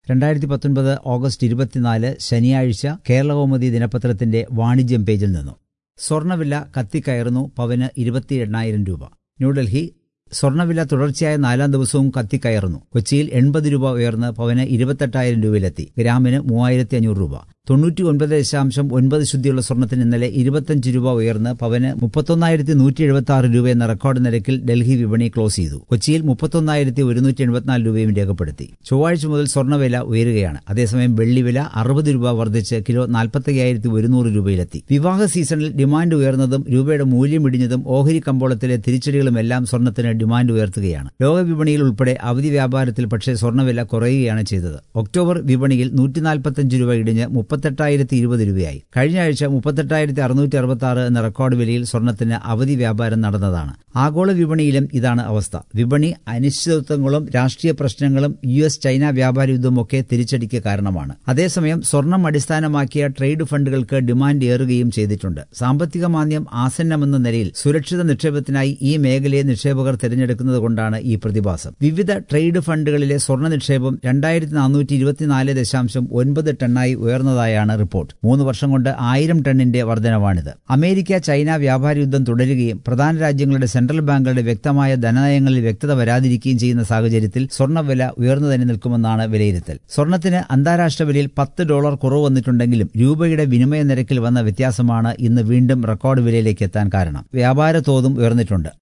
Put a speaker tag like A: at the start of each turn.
A: രണ്ടായിരത്തി പത്തൊൻപത് ഓഗസ്റ്റ് ഇരുപത്തിനാല് ശനിയാഴ്ച കേരളകൗമുദി ദിനപത്രത്തിന്റെ വാണിജ്യം പേജിൽ നിന്നും സ്വർണ്ണവില കത്തിക്കയറുന്നു പവന് ഇരുപത്തി എണ്ണായിരം രൂപ ന്യൂഡൽഹി സ്വർണ്ണവില തുടർച്ചയായ നാലാം ദിവസവും കത്തിക്കയറുന്നു കൊച്ചിയിൽ എൺപത് രൂപ ഉയർന്ന് പവന് ഇരുപത്തെട്ടായിരം രൂപയിലെത്തി ഗ്രാമിന് മൂവായിരത്തി അഞ്ഞൂറ് രൂപ തൊണ്ണൂറ്റി ഒൻപത് ദശാംശം ഒൻപത് ശുദ്ധിയുള്ള സ്വർണ്ണത്തിന് ഇന്നലെ ഇരുപത്തഞ്ച് രൂപ ഉയർന്ന് പവന് മുപ്പത്തൊന്നായിരത്തി നൂറ്റി എഴുപത്തി ആറ് രൂപ എന്ന റെക്കോർഡ് നിരക്കിൽ ഡൽഹി വിപണി ക്ലോസ് ചെയ്തു കൊച്ചിയിൽ മുപ്പത്തൊന്നായിരത്തി ഒരുന്നൂറ്റി എൺപത്തിനാല് രൂപയും രേഖപ്പെടുത്തി ചൊവ്വാഴ്ച മുതൽ സ്വർണ്ണവില ഉയരുകയാണ് അതേസമയം വെള്ളിവില അറുപത് രൂപ വർദ്ധിച്ച് കിലോ നാൽപ്പത്തയ്യായിരത്തി ഒരുന്നൂറ് രൂപയിലെത്തി വിവാഹ സീസണിൽ ഡിമാൻഡ് ഉയർന്നതും രൂപയുടെ മൂല്യം ഇടിഞ്ഞതും ഓഹരി കമ്പോളത്തിലെ തിരിച്ചടികളുമെല്ലാം സ്വർണ്ണത്തിന് ഡിമാൻഡ് ഉയർത്തുകയാണ് ലോകവിപണിയിൽ ഉൾപ്പെടെ അവധി വ്യാപാരത്തിൽ പക്ഷേ സ്വർണ്ണവില കുറയുകയാണ് ചെയ്തത് ഒക്ടോബർ വിപണിയിൽ നൂറ്റി നാൽപ്പത്തഞ്ച് രൂപ ഇടിഞ്ഞ് മുപ്പത്തെട്ടായിരത്തി ഇരുപത് രൂപയായി കഴിഞ്ഞ ആഴ്ച മുപ്പത്തെട്ടായിരത്തി അറുന്നൂറ്റി അറുപത്തി ആറ് എന്ന റെക്കോർഡ് വിലയിൽ സ്വർണ്ണത്തിന് അവധി വ്യാപാരം നടന്നതാണ് ആഗോള വിപണിയിലും ഇതാണ് അവസ്ഥ വിപണി അനിശ്ചിതത്വങ്ങളും രാഷ്ട്രീയ പ്രശ്നങ്ങളും യു എസ് ചൈന വ്യാപാര യുദ്ധവും ഒക്കെ തിരിച്ചടിക്ക് കാരണമാണ് അതേസമയം സ്വർണം അടിസ്ഥാനമാക്കിയ ട്രേഡ് ഫണ്ടുകൾക്ക് ഡിമാൻഡ് ഏറുകയും ചെയ്തിട്ടുണ്ട് സാമ്പത്തിക മാന്ദ്യം ആസന്നമെന്ന നിലയിൽ സുരക്ഷിത നിക്ഷേപത്തിനായി ഈ മേഖലയെ നിക്ഷേപകർ തിരഞ്ഞെടുക്കുന്നത് കൊണ്ടാണ് ഈ പ്രതിഭാസം വിവിധ ട്രേഡ് ഫണ്ടുകളിലെ സ്വർണ്ണ നിക്ഷേപം രണ്ടായിരത്തി നാനൂറ്റി ഇരുപത്തിനാല് ദശാംശം ഒൻപത് ടണ്ണായി ഉയർന്നതായാണ് റിപ്പോർട്ട് മൂന്ന് വർഷം കൊണ്ട് ആയിരം ടണ്ണിന്റെ വർധനവാണിത് അമേരിക്ക ചൈന വ്യാപാര യുദ്ധം തുടരുകയും പ്രധാന രാജ്യങ്ങളുടെ സെൻട്രൽ ബാങ്കുകളുടെ വ്യക്തമായ ധനനയങ്ങളിൽ വ്യക്തത വരാതിരിക്കുകയും ചെയ്യുന്ന സാഹചര്യത്തിൽ സ്വർണ്ണവില ഉയർന്നു തന്നെ നിൽക്കുമെന്നാണ് വിലയിരുത്തൽ സ്വർണ്ണത്തിന് അന്താരാഷ്ട്ര വിലയിൽ പത്ത് ഡോളർ കുറവ് വന്നിട്ടുണ്ടെങ്കിലും രൂപയുടെ വിനിമയ നിരക്കിൽ വന്ന വ്യത്യാസമാണ് ഇന്ന് വീണ്ടും റെക്കോർഡ് വിലയിലേക്ക് എത്താൻ കാരണം വ്യാപാര തോതും ഉയർന്നിട്ടുണ്ട്